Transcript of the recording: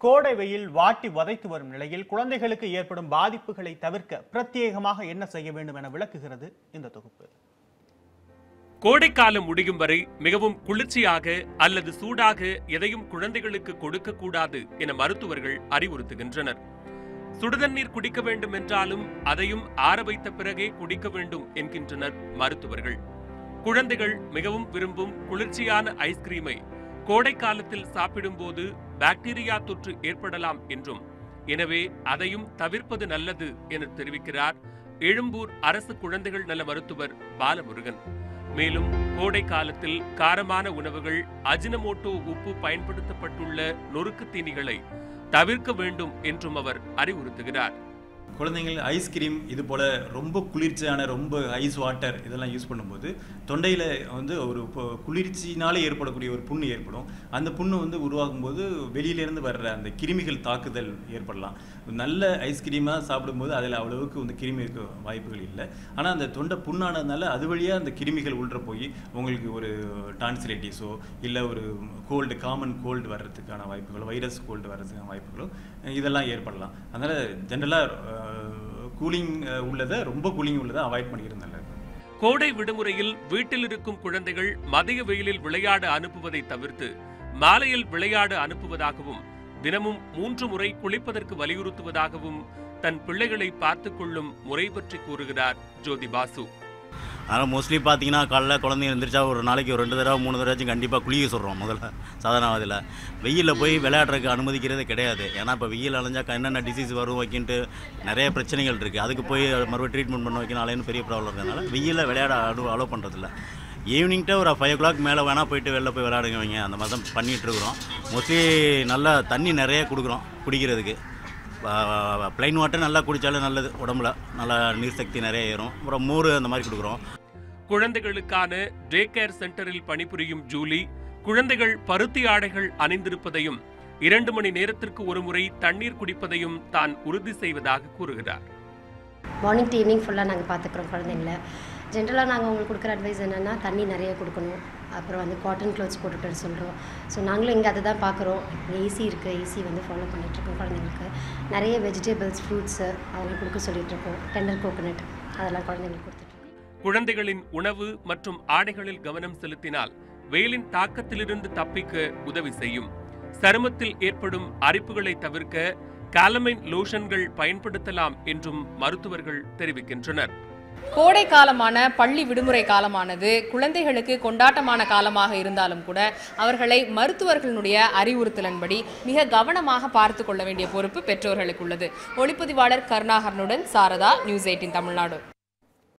கோடை வெயில் வாட்டி வதைத்து வரும் நிலையில் குழந்தைகளுக்கு ஏற்படும் பாதிப்புகளை தவிர்க்க பிரத்யேகமாக என்ன செய்ய வேண்டும் என விளக்குகிறது இந்த தொகுப்பு கோடைக்காலம் முடியும் வரை மிகவும் குளிர்ச்சியாக அல்லது சூடாக எதையும் குழந்தைகளுக்கு கொடுக்க கூடாது என மருத்துவர்கள் அறிவுறுத்துகின்றனர் சுடுதண்ணீர் குடிக்க வேண்டும் என்றாலும் அதையும் ஆற வைத்த பிறகே குடிக்க வேண்டும் என்கின்றனர் மருத்துவர்கள் குழந்தைகள் மிகவும் விரும்பும் குளிர்ச்சியான ஐஸ்கிரீமை கோடை காலத்தில் சாப்பிடும்போது பாக்டீரியா தொற்று ஏற்படலாம் என்றும் எனவே அதையும் தவிர்ப்பது நல்லது என தெரிவிக்கிறார் எழும்பூர் அரசு குழந்தைகள் நல மருத்துவர் பாலமுருகன் மேலும் கோடை காலத்தில் காரமான உணவுகள் அஜினமோட்டோ உப்பு பயன்படுத்தப்பட்டுள்ள நொறுக்கு தீனிகளை தவிர்க்க வேண்டும் என்றும் அவர் அறிவுறுத்துகிறார் குழந்தைங்கள் ஐஸ்கிரீம் இது போல் ரொம்ப குளிர்ச்சியான ரொம்ப ஐஸ் வாட்டர் இதெல்லாம் யூஸ் பண்ணும்போது தொண்டையில் வந்து ஒரு இப்போ குளிர்ச்சினாலே ஏற்படக்கூடிய ஒரு புண்ணு ஏற்படும் அந்த புண்ணு வந்து உருவாகும் போது வெளியிலேருந்து வர்ற அந்த கிருமிகள் தாக்குதல் ஏற்படலாம் நல்ல ஐஸ்கிரீமாக சாப்பிடும்போது அதில் அவ்வளவுக்கு வந்து கிருமி இருக்க வாய்ப்புகள் இல்லை ஆனால் அந்த தொண்டை புண்ணானதுனால அது வழியாக அந்த கிருமிகள் உள்ள போய் உங்களுக்கு ஒரு டான்சிலைட்டிஸோ இல்லை ஒரு கோல்டு காமன் கோல்டு வர்றதுக்கான வாய்ப்புகளோ வைரஸ் கோல்டு வர்றதுக்கான வாய்ப்புகளோ இதெல்லாம் ஏற்படலாம் அதனால் ஜென்ரலாக கூலிங் உள்ளதை ரொம்ப கூலிங் உள்ளதை அவாய்ட் பண்ணிக்கிறது நல்லது கோடை விடுமுறையில் வீட்டில் இருக்கும் குழந்தைகள் மதிய வெயிலில் விளையாட அனுப்புவதை தவிர்த்து மாலையில் விளையாட அனுப்புவதாகவும் தினமும் மூன்று முறை குளிப்பதற்கு வலியுறுத்துவதாகவும் தன் பிள்ளைகளை பார்த்துக் கொள்ளும் முறை பற்றி கூறுகிறார் ஜோதி பாசு ஆனால் மோஸ்ட்லி பார்த்தீங்கன்னா காலைல குழந்தைங்க எழுந்திரிச்சா ஒரு நாளைக்கு ஒரு ரெண்டு தடவை மூணு தடவைச்சும் கண்டிப்பாக குளிக்க சொல்கிறோம் முதல்ல சாதாரண இதில் வெயிலில் போய் விளையாடுறதுக்கு அனுமதிக்கிறதே கிடையாது ஏன்னா இப்போ வெயில் அலைஞ்சா என்னென்ன டிசீஸ் வரும் வைக்கின்ட்டு நிறைய பிரச்சனைகள் இருக்குது அதுக்கு போய் மறுபடியும் ட்ரீட்மெண்ட் பண்ண வைக்கணும் அலைன்னு பெரிய ப்ராப்ளம் இருக்கிறதுனால வெயிலில் விளையாட அலோ அலோவ் பண்ணுறதில்ல ஈவினிங்கிட்ட ஒரு ஃபைவ் ஓ கிளாக் மேலே வேணால் போயிட்டு வெளில போய் விளையாடுங்க வைங்க அந்த மாதிரி தான் பண்ணிகிட்டு இருக்கிறோம் மோஸ்ட்லி நல்லா தண்ணி நிறைய கொடுக்குறோம் குடிக்கிறதுக்கு ப்ளைன் வாட்டர் நல்லா குடித்தாலும் நல்லது உடம்புல நல்லா நீர் சக்தி நிறைய ஏறும் அப்புறம் மோர் அந்த மாதிரி கொடுக்குறோம் குழந்தைகளுக்கான டே கேர் சென்டரில் பணிபுரியும் ஜூலி குழந்தைகள் பருத்தி ஆடைகள் அணிந்திருப்பதையும் இரண்டு மணி நேரத்திற்கு ஒருமுறை தண்ணீர் குடிப்பதையும் தான் உறுதி செய்வதாக கூறுகிறார் மார்னிங் டு ஈவினிங் ஃபுல்லாக நாங்கள் பார்த்துக்குறோம் குழந்தைங்கள ஜென்ரலாக நாங்கள் உங்களுக்கு கொடுக்குற அட்வைஸ் என்னென்னா தண்ணி நிறைய கொடுக்கணும் அப்புறம் வந்து காட்டன் க்ளோத்ஸ் போட்டுட்டு வர சொல்கிறோம் ஸோ நாங்களும் இங்கே அதை தான் பார்க்குறோம் ஏசி இருக்குது ஏசி வந்து ஃபாலோ பண்ணிகிட்ருக்கோம் குழந்தைங்களுக்கு நிறைய வெஜிடபிள்ஸ் ஃப்ரூட்ஸு அதெல்லாம் கொடுக்க சொல்லிகிட்ருக்கோம் டெண்டர் கோகோனட் அதெல்லாம் குழந்தைங்களுக்கு கொடுத்துட்ருக்கோம் குழந்தைகளின் உணவு மற்றும் ஆடைகளில் கவனம் செலுத்தினால் வெயிலின் தாக்கத்திலிருந்து தப்பிக்க உதவி செய்யும் சருமத்தில் ஏற்படும் அரிப்புகளை தவிர்க்க காலமைன் லோஷன்கள் பயன்படுத்தலாம் என்றும் மருத்துவர்கள் தெரிவிக்கின்றனர் கோடை காலமான பள்ளி விடுமுறை காலமானது குழந்தைகளுக்கு கொண்டாட்டமான காலமாக இருந்தாலும் கூட அவர்களை மருத்துவர்களுடைய அறிவுறுத்தலின்படி மிக கவனமாக பார்த்து கொள்ள வேண்டிய பொறுப்பு பெற்றோர்களுக்கு உள்ளது ஒளிப்பதிவாளர் கருணாகரனுடன் சாரதா நியூஸ் எயிட்டின் தமிழ்நாடு